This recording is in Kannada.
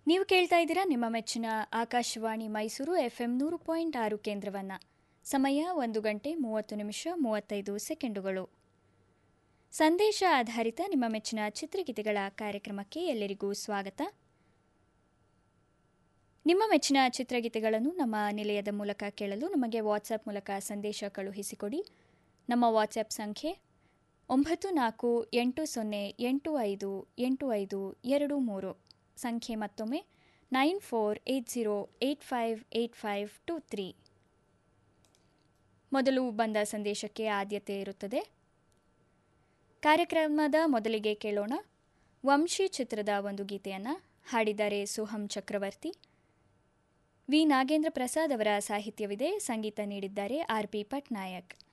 ನೀವು ಕೇಳ್ತಾ ಇದ್ದೀರಾ ನಿಮ್ಮ ಮೆಚ್ಚಿನ ಆಕಾಶವಾಣಿ ಮೈಸೂರು ಎಫ್ ಎಂ ನೂರು ಪಾಯಿಂಟ್ ಆರು ಕೇಂದ್ರವನ್ನು ಸಮಯ ಒಂದು ಗಂಟೆ ಮೂವತ್ತು ನಿಮಿಷ ಮೂವತ್ತೈದು ಸೆಕೆಂಡುಗಳು ಸಂದೇಶ ಆಧಾರಿತ ನಿಮ್ಮ ಮೆಚ್ಚಿನ ಚಿತ್ರಗೀತೆಗಳ ಕಾರ್ಯಕ್ರಮಕ್ಕೆ ಎಲ್ಲರಿಗೂ ಸ್ವಾಗತ ನಿಮ್ಮ ಮೆಚ್ಚಿನ ಚಿತ್ರಗೀತೆಗಳನ್ನು ನಮ್ಮ ನಿಲಯದ ಮೂಲಕ ಕೇಳಲು ನಮಗೆ ವಾಟ್ಸಪ್ ಮೂಲಕ ಸಂದೇಶ ಕಳುಹಿಸಿಕೊಡಿ ನಮ್ಮ ವಾಟ್ಸಪ್ ಸಂಖ್ಯೆ ಒಂಬತ್ತು ನಾಲ್ಕು ಎಂಟು ಸೊನ್ನೆ ಎಂಟು ಐದು ಎಂಟು ಐದು ಎರಡು ಮೂರು ಸಂಖ್ಯೆ ಮತ್ತೊಮ್ಮೆ nine four eight zero eight five eight five two three ಮೊದಲು ಬಂದ ಸಂದೇಶಕ್ಕೆ ಆದ್ಯತೆ ಇರುತ್ತದೆ ಕಾರ್ಯಕ್ರಮದ ಮೊದಲಿಗೆ ಕೇಳೋಣ ವಂಶಿ ಚಿತ್ರದ ಒಂದು ಗೀತೆಯನ್ನು ಹಾಡಿದ್ದಾರೆ ಸೋಹಂ ಚಕ್ರವರ್ತಿ ವಿ ನಾಗೇಂದ್ರ ಪ್ರಸಾದ್ ಅವರ ಸಾಹಿತ್ಯವಿದೆ ಸಂಗೀತ ನೀಡಿದ್ದಾರೆ ಆರ್ ಪಿ ಪಟ್ನಾಯಕ್